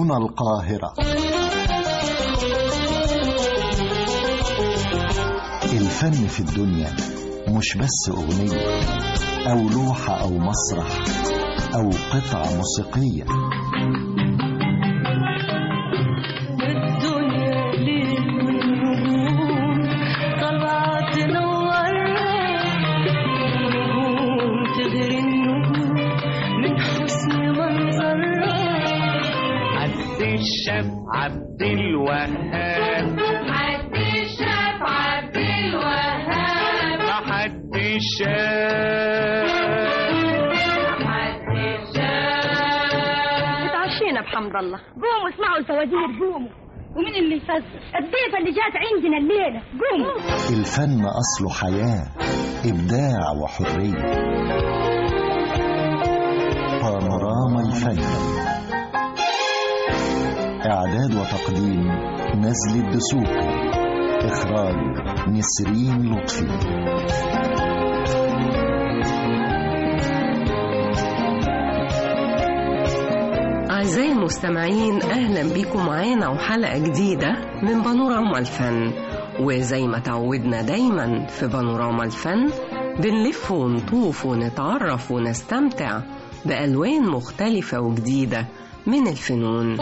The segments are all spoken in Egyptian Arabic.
هنا القاهرة الفن في الدنيا مش بس أغنية أو لوحة أو مسرح أو قطعة موسيقية الدنيا ليل والنجوم طالعة تنورنا النجوم تغري النجوم من حسن منظرها عبد الشاف عبد الوهاب عبد الشاف عبد الوهاب حد الشاف عبد الشاف اتعشينا بحمد الله قوموا اسمعوا الفوازير قوموا ومين اللي يفزر الضيفة اللي جات عندنا الليلة قوموا الفن أصله حياة إبداع وحرية بانوراما الفن إعداد وتقديم نزل الدسوقي إخراج نسرين لطفي أعزائي المستمعين أهلا بيكم معانا وحلقة جديدة من بانوراما الفن وزي ما تعودنا دايما في بانوراما الفن بنلف ونطوف ونتعرف ونستمتع بألوان مختلفة وجديدة من الفنون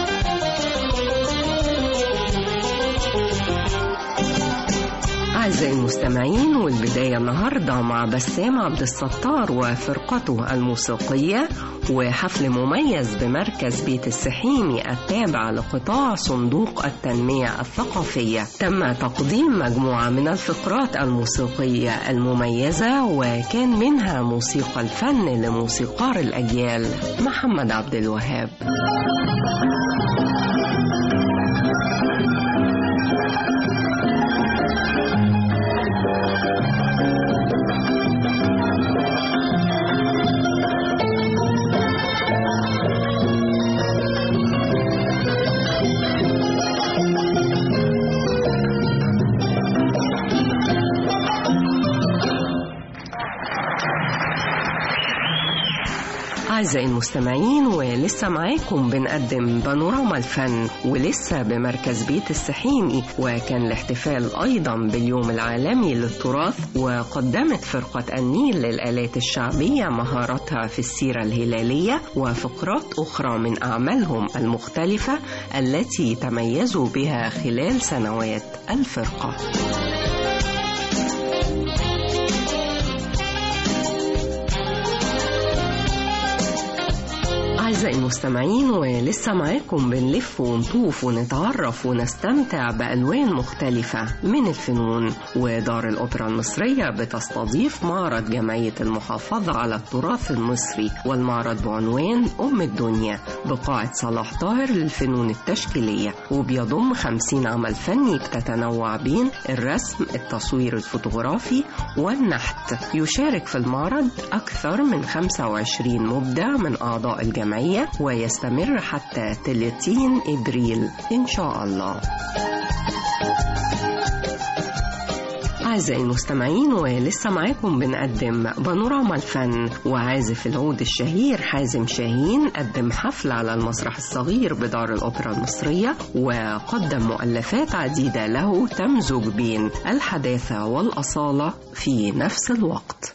أعزائي المستمعين والبداية النهاردة مع بسام عبد الستار وفرقته الموسيقية وحفل مميز بمركز بيت السحيمي التابع لقطاع صندوق التنمية الثقافية تم تقديم مجموعة من الفقرات الموسيقية المميزة وكان منها موسيقى الفن لموسيقار الأجيال محمد عبد الوهاب أعزائي المستمعين ولسه معاكم بنقدم بانوراما الفن ولسه بمركز بيت السحيمي وكان الاحتفال أيضا باليوم العالمي للتراث وقدمت فرقة النيل للآلات الشعبية مهاراتها في السيرة الهلالية وفقرات أخرى من أعمالهم المختلفة التي تميزوا بها خلال سنوات الفرقة أعزائي المستمعين ولسه معاكم بنلف ونطوف ونتعرف ونستمتع بألوان مختلفة من الفنون ودار الأوبرا المصرية بتستضيف معرض جمعية المحافظة على التراث المصري والمعرض بعنوان أم الدنيا بقاعة صلاح طاهر للفنون التشكيلية وبيضم 50 عمل فني بتتنوع بين الرسم التصوير الفوتوغرافي والنحت يشارك في المعرض أكثر من 25 مبدع من أعضاء الجمعية ويستمر حتى 30 إبريل إن شاء الله أعزائي المستمعين ولسه معاكم بنقدم بانوراما الفن وعازف العود الشهير حازم شاهين قدم حفل على المسرح الصغير بدار الأوبرا المصرية وقدم مؤلفات عديدة له تمزج بين الحداثة والأصالة في نفس الوقت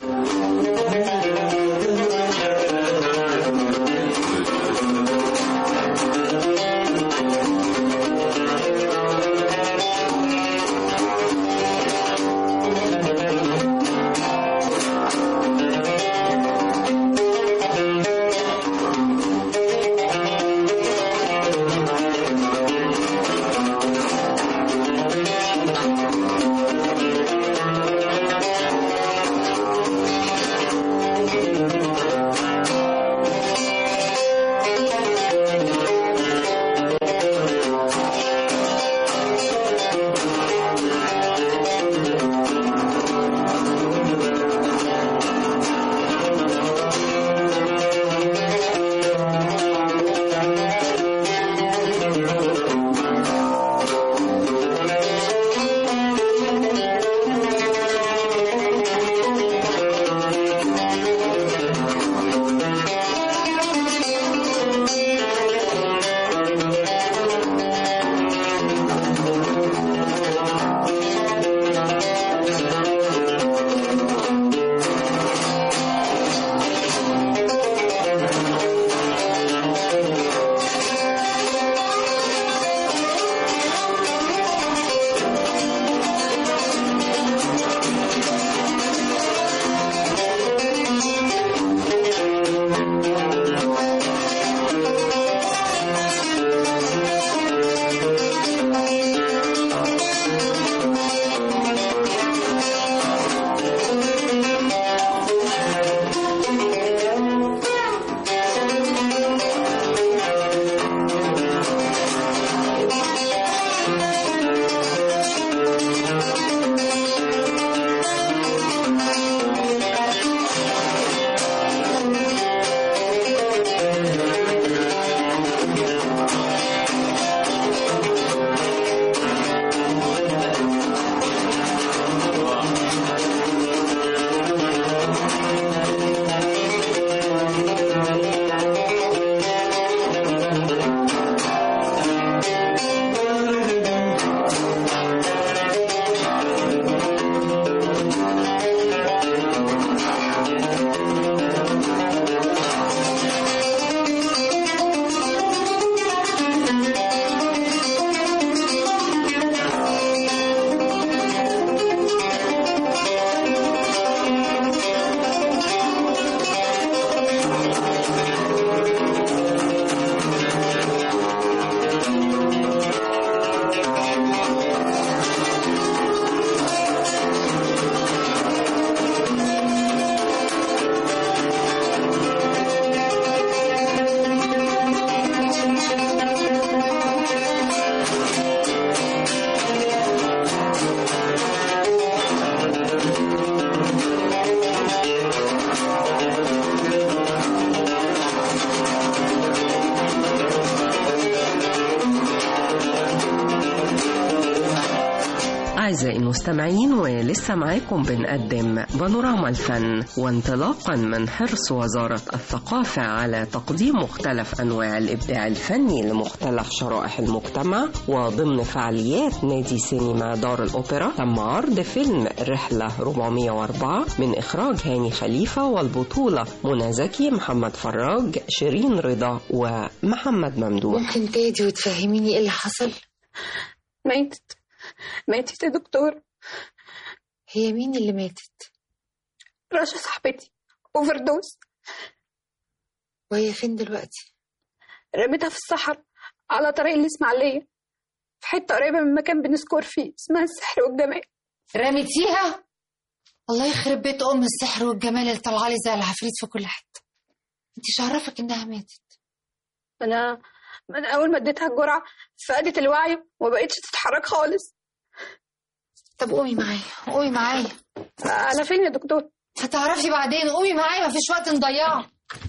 أعزائي المستمعين ولسه معاكم بنقدم بانوراما الفن وانطلاقا من حرص وزارة الثقافة على تقديم مختلف أنواع الإبداع الفني لمختلف شرائح المجتمع وضمن فعاليات نادي سينما دار الأوبرا تم عرض فيلم رحلة 404 من إخراج هاني خليفة والبطولة منى زكي محمد فراج شيرين رضا ومحمد ممدوح ممكن تهدي وتفهميني ايه اللي حصل ماتت ماتت يا دكتور هي مين اللي ماتت رشا صاحبتي اوفردوز وهي فين دلوقتي رميتها في الصحراء على طريق الإسماعيلية في حتة قريبة من مكان بنسكور فيه اسمها السحر والجمال رميتيها الله يخرب بيت ام السحر والجمال اللي طالعه لي زي العفريت في كل حته انت مش عرفك انها ماتت أنا من أول ما اديتها الجرعة فقدت الوعي وما بقتش تتحرك خالص طب قومي معايا قومي معايا على فين يا دكتور؟ هتعرفي بعدين قومي معايا مفيش وقت نضيعه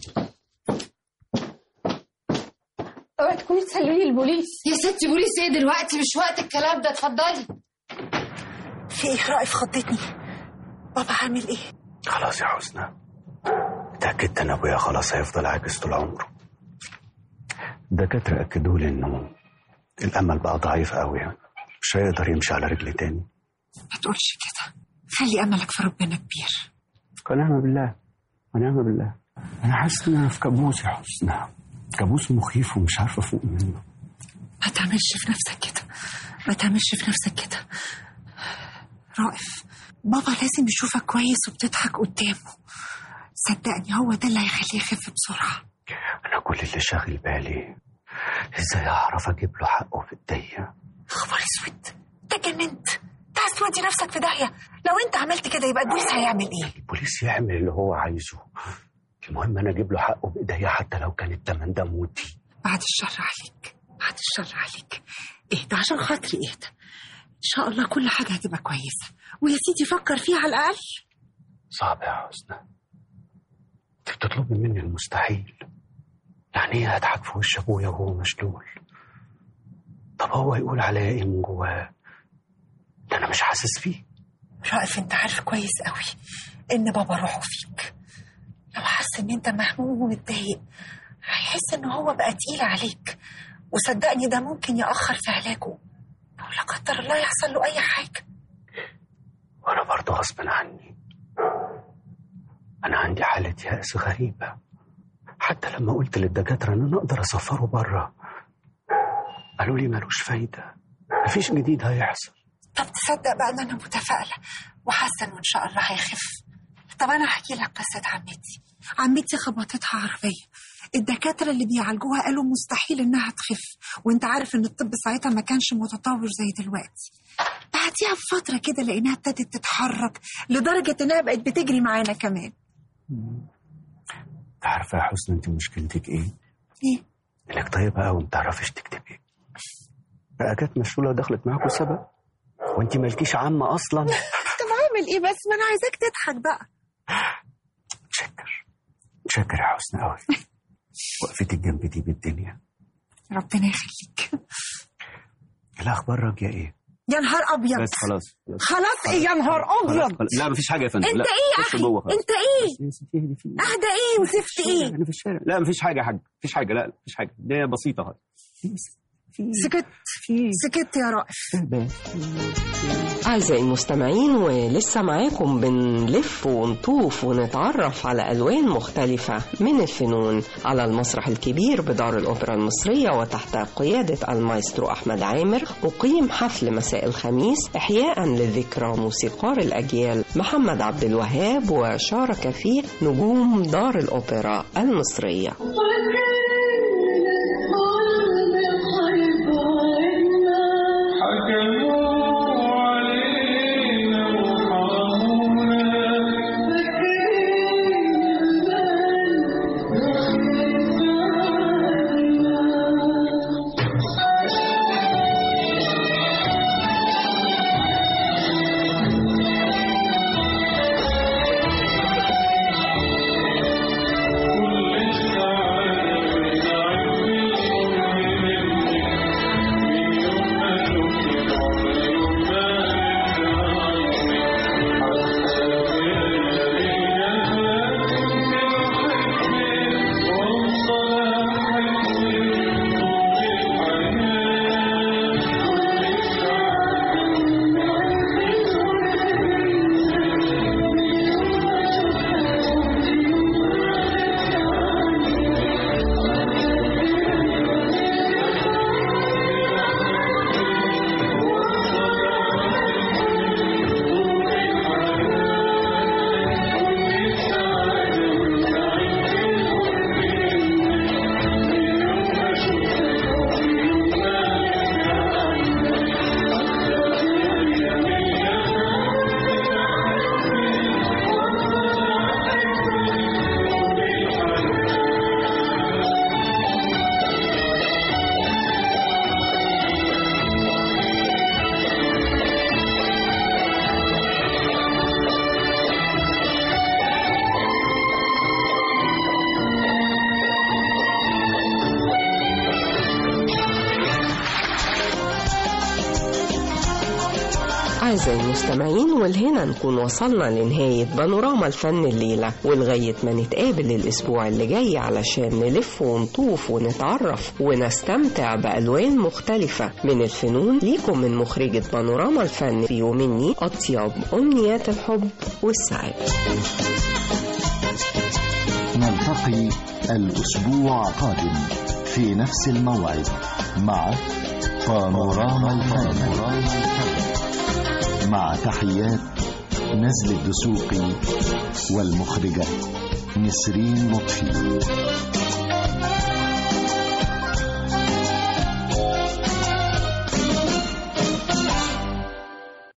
اوعي تكوني تسلمي البوليس يا ستي بوليس ايه دلوقتي مش وقت الكلام ده اتفضلي في ايه رأي خضتني بابا عامل ايه خلاص يا حسنى اتأكدت ان ابويا خلاص هيفضل عاجز طول عمره الدكاترة أكدوا لي إنه الأمل بقى ضعيف قوي مش هيقدر يمشي على رجل تاني ما تقولش كده خلي املك في ربنا كبير ونعم بالله ونعم بالله أنا حاسس إن أنا في كابوس يا حسنى كابوس مخيف ومش عارف أفوق منه ما تعملش في نفسك كده ما تعملش في نفسك كده رائف بابا لازم يشوفك كويس وبتضحك قدامه صدقني هو ده اللي هيخليه يخف بسرعة أنا كل اللي شاغل بالي إزاي أعرف أجيب له حقه في الدية خبر اسود انت جننت انت عايز تودي نفسك في داهية لو انت عملت كده يبقى البوليس هيعمل ايه البوليس يعمل اللي هو عايزه المهم أنا أجيب له حقه بإيديا حتى لو كان التمن ده موتي بعد الشر عليك بعد الشر عليك اهدى عشان خاطري اهدى ان شاء الله كل حاجة هتبقى كويسة ويا سيدي فكر فيها على الأقل صعب يا حسنى انت بتطلبي مني المستحيل يعني ايه اضحك في وش ابويا وهو مشلول طب هو يقول عليا ايه من جواه ده انا مش حاسس فيه رائف انت عارف كويس قوي ان بابا روحه فيك لو حس ان انت مهموم ومتضايق هيحس ان هو بقى تقيل عليك وصدقني ده ممكن يأخر في علاجه او لا قدر الله يحصل له اي حاجة وانا برضه غصب عني انا عندي حالة يأس غريبة حتى لما قلت للدكاترة ان انا اقدر اسفره بره قالوا لي ملوش فايدة مفيش جديد هيحصل طب تصدق بقى ان انا متفائلة وحاسة انه ان شاء الله هيخف طب انا هحكي لك قصة عمتي عمتي خبطتها عربية الدكاترة اللي بيعالجوها قالوا مستحيل انها تخف وانت عارف ان الطب ساعتها ما كانش متطور زي دلوقتي بعديها بفترة كده لقيناها ابتدت تتحرك لدرجة انها بقت بتجري معانا كمان عارفة يا حسنى انت مشكلتك ايه؟ ايه انك طيبة قوي ما بتعرفيش تكتبي بقى جت مشلولة ودخلت معاكوا سبق وانت مالكيش عامة اصلا انت بعمل ايه بس ما انا عايزاك تضحك بقى متشكر متشكر يا حسنى قوي وقفتك جنبي دي بالدنيا ربنا يخليك الاخبار راجية ايه؟ يا نهار ابيض بس خلاص بس خلاص ايه يا نهار خلاص ابيض خلاص. لا مفيش حاجه يا فندم انت لا. ايه يا خش اخي جوه خلاص. انت ايه يا ستي اهدي في إيه؟ اهدى ايه وزفت ايه انا في الشارع لا مفيش حاجه يا حاج مفيش حاجه لا مفيش حاجه دي بسيطه خالص سكت سكت يا رائف أعزائي المستمعين ولسه معاكم بنلف ونطوف ونتعرف على ألوان مختلفة من الفنون على المسرح الكبير بدار الأوبرا المصرية وتحت قيادة المايسترو أحمد عامر أقيم حفل مساء الخميس إحياء لذكرى موسيقار الأجيال محمد عبد الوهاب وشارك فيه نجوم دار الأوبرا المصرية كل السعادة أعزائي المستمعين والهنا نكون وصلنا لنهاية بانوراما الفن الليلة ولغاية ما نتقابل الأسبوع اللي جاي علشان نلف ونطوف ونتعرف ونستمتع بألوان مختلفة من الفنون ليكم من مخرجة بانوراما الفن في ومني أطيب أمنيات الحب والسعادة نلتقي الأسبوع القادم في نفس الموعد مع بانوراما الفن مع تحيات نزل الدسوقي والمخرجة نسرين لطفي